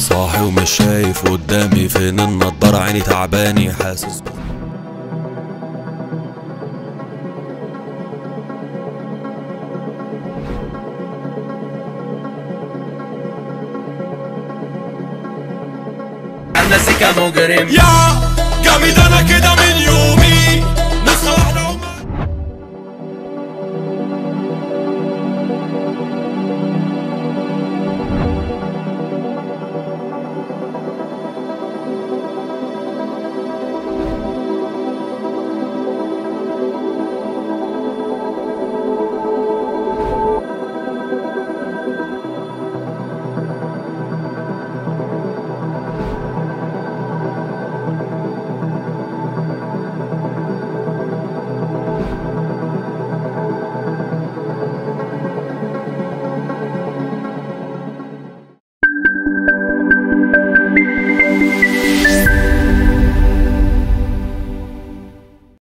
صاحي ومش شايف قدامي فين النضارة عيني تعباني حاسس ب- انا سكة مجرم يا جامد انا كده من يومي